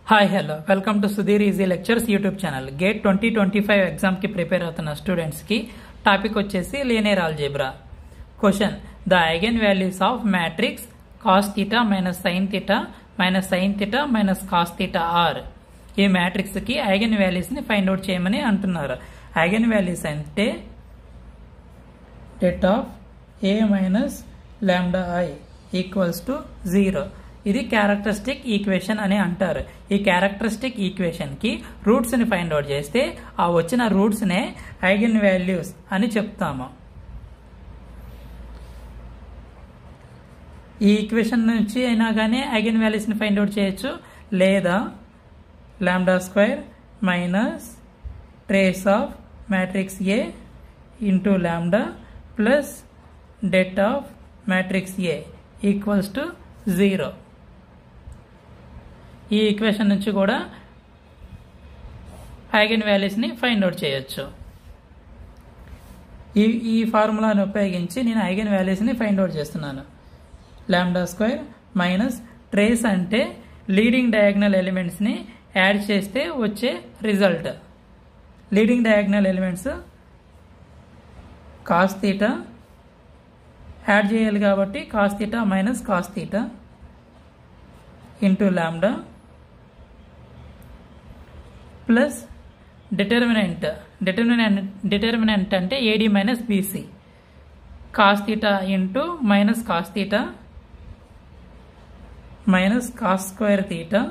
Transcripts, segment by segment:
hi hello welcome to Sudheer easy lectures YouTube channel GATE twenty twenty five ఎగ్జామ్కి prepare అవుతున్న స్టూడెంట్స్కి topic వచ్చేసి linear algebra question the eigen values of matrix cos theta minus sine theta minus sine theta minus cos theta or ఈ మ్యాట్రిక్స్కి eigen వాల్యూస్ని find out చేయమని అంటున్నారు eigen values అంటే det of A minus lambda I equals to zero ఇది characteristic equation అని అంటారు ఈ క్యారెక్టరిస్టిక్ ఈక్వేషన్కి రూట్స్ని ఫైండ్ అవుట్ చేస్తే ఆ వచ్చిన రూట్స్నే ఐగన్ వాల్యూస్ అని చెప్తాము ఈ ఈక్వేషన్ నుంచి అయినా కానీ ఐగన్ వాల్యూస్ని ఫైండ్ అవుట్ చేయొచ్చు లేదా lambda square minus trace of matrix A into lambda plus det of matrix A equals to zero ఈ ఈక్వేషన్ నుంచి కూడా ఐగన్ వాల్యూస్ని ఫైండ్ అవుట్ చేయొచ్చు ఈ ఈ ఫార్ములాని ఉపయోగించి నేను ఐగన్ వాల్యూస్ని ఫైండ్ అవుట్ చేస్తున్నాను లాండా స్క్వేర్ మైనస్ ట్రేస్ అంటే లీడింగ్ డయాగ్నల్ ఎలిమెంట్స్ని యాడ్ చేస్తే వచ్చే result leading diagonal elements cos theta add చేయాలి కాబట్టి cos theta minus cos theta into lambda plus determinant determinant determinant అంటే AD minus BC cos theta into minus cos theta minus cos square theta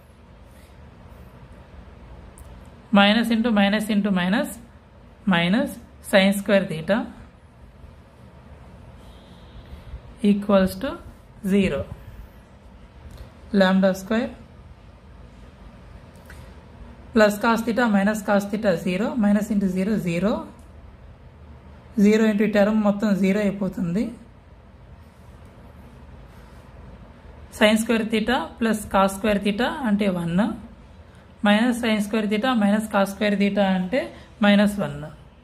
minus into minus into minus minus sine square theta equals to zero lambda square plus cos theta minus cos theta zero minus into zero zero zero into term మొత్తం zero అయిపోతుంది sine square theta plus cos square theta అంటే one minus sine square theta minus cos square theta అంటే minus one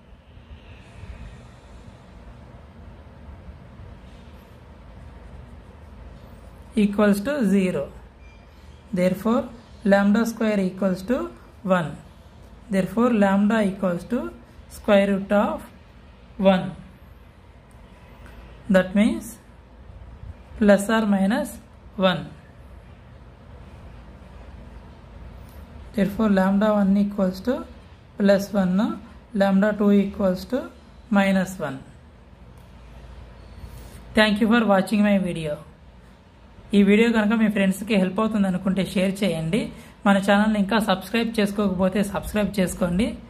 equals to zero therefore lambda square equals to 1 therefore lambda equals to square root of 1 that means plus or minus 1 therefore lambda 1 equals to plus 1 lambda 2 equals to minus 1 thank you for watching my video ఈ video కనుక మీ ఫ్రెండ్స్కి help అవుతుంది అనుకుంటే share చేయండి మన ఛానల్ని ఇంకా సబ్స్క్రైబ్ చేసుకోకపోతే సబ్స్క్రైబ్ చేసుకోండి